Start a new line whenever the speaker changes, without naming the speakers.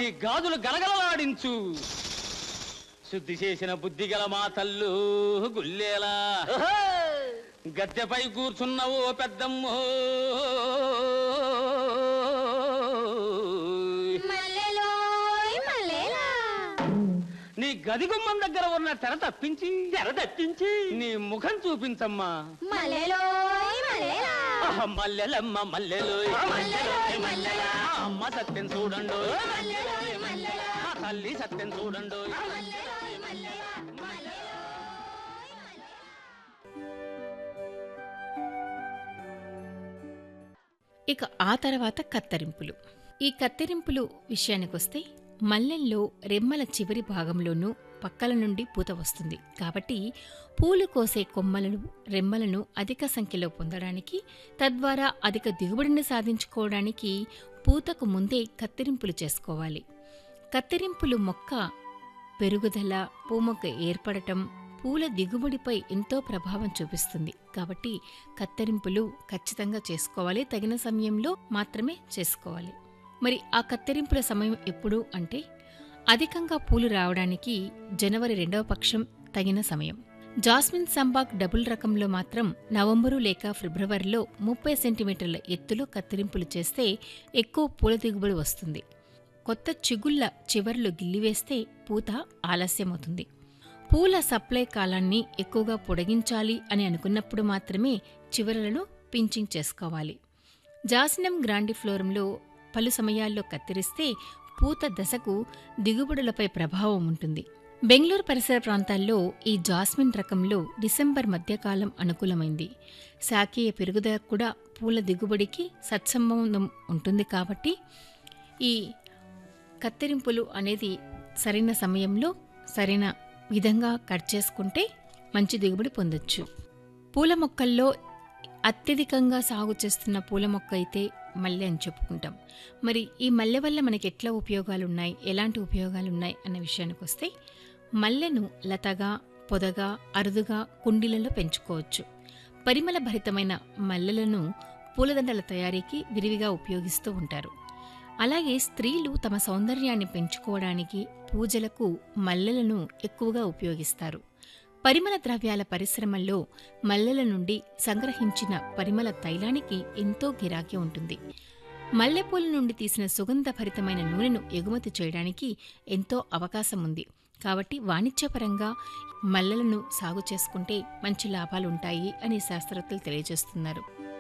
నీ గాజులు గలగలలాడించు శుద్ధి చేసిన బుద్ధి గల మా తల్లు గుల్లేలా గద్దెపై కూర్చున్నవో పెద్దమ్మో
మల్లెలోయ్ మల్లెలా
నీ గది గుమ్మం దగ్గర ఉన్న తెర తప్పించి
తెర తప్పించి
నీ ముఖం చూపించమ్మా
మల్లెలోయ్ మల్లెలా
ఆహా, మల్లెలమ్మ మల్లెలోయ్
మల్లెలోయ్ మల్లెలా
ఆ అమ్మ సత్యం చూడండు
మల్లెలోయ్ మల్లెలా
ఆ తల్లి సత్యం చూడండు
మల్లెలోయ్ మల్లెలా మల్లెలోయ్
ఇక ఆ తర్వాత కత్తరింపులు ఈ కత్తిరింపులు విషయానికొస్తే మల్లెల్లో రెమ్మల చివరి భాగంలోనూ పక్కల నుండి పూత వస్తుంది కాబట్టి పూలు కోసే కొమ్మలను రెమ్మలను అధిక సంఖ్యలో పొందడానికి తద్వారా అధిక దిగుబడిని సాధించుకోవడానికి పూతకు ముందే కత్తిరింపులు చేసుకోవాలి కత్తిరింపులు మొక్క పెరుగుదల పూమొక్క ఏర్పడటం పూల దిగుబడిపై ఎంతో ప్రభావం చూపిస్తుంది కాబట్టి కత్తిరింపులు ఖచ్చితంగా చేసుకోవాలి తగిన సమయంలో మాత్రమే చేసుకోవాలి మరి ఆ కత్తిరింపుల సమయం ఎప్పుడు అంటే అధికంగా పూలు రావడానికి జనవరి రెండవ పక్షం తగిన సమయం జాస్మిన్ సంబాక్ డబుల్ రకంలో మాత్రం నవంబరు లేక ఫిబ్రవరిలో ముప్పై సెంటీమీటర్ల ఎత్తులో కత్తిరింపులు చేస్తే ఎక్కువ పూల దిగుబడి వస్తుంది కొత్త చిగుళ్ళ చివర్లు గిల్లివేస్తే పూత ఆలస్యమవుతుంది పూల సప్లై కాలాన్ని ఎక్కువగా పొడిగించాలి అని అనుకున్నప్పుడు మాత్రమే చివరలను పించింగ్ చేసుకోవాలి జాసినం గ్రాండిఫ్లోరంలో పలు సమయాల్లో కత్తిరిస్తే పూత దశకు దిగుబడులపై ప్రభావం ఉంటుంది బెంగళూరు పరిసర ప్రాంతాల్లో ఈ జాస్మిన్ రకంలో డిసెంబర్ మధ్యకాలం అనుకూలమైంది శాఖీయ పెరుగుదల కూడా పూల దిగుబడికి సత్సంబంధం ఉంటుంది కాబట్టి ఈ కత్తిరింపులు అనేది సరైన సమయంలో సరైన విధంగా కట్ చేసుకుంటే మంచి దిగుబడి పొందొచ్చు పూల మొక్కల్లో అత్యధికంగా సాగు చేస్తున్న పూల మొక్క అయితే మల్లె అని చెప్పుకుంటాం మరి ఈ మల్లె వల్ల మనకి ఎట్లా ఉపయోగాలు ఉన్నాయి ఎలాంటి ఉపయోగాలు ఉన్నాయి అన్న విషయానికి వస్తే మల్లెను లతగా పొదగా అరుదుగా కుండీలలో పెంచుకోవచ్చు పరిమళ భరితమైన మల్లెలను పూలదండల తయారీకి విరివిగా ఉపయోగిస్తూ ఉంటారు అలాగే స్త్రీలు తమ సౌందర్యాన్ని పెంచుకోవడానికి పూజలకు మల్లెలను ఎక్కువగా ఉపయోగిస్తారు పరిమళ ద్రవ్యాల పరిశ్రమల్లో మల్లెల నుండి సంగ్రహించిన పరిమళ తైలానికి ఎంతో గిరాకీ ఉంటుంది మల్లెపూల నుండి తీసిన సుగంధభరితమైన నూనెను ఎగుమతి చేయడానికి ఎంతో అవకాశం ఉంది కాబట్టి వాణిజ్యపరంగా మల్లెలను సాగు చేసుకుంటే మంచి లాభాలుంటాయి అని శాస్త్రవేత్తలు తెలియజేస్తున్నారు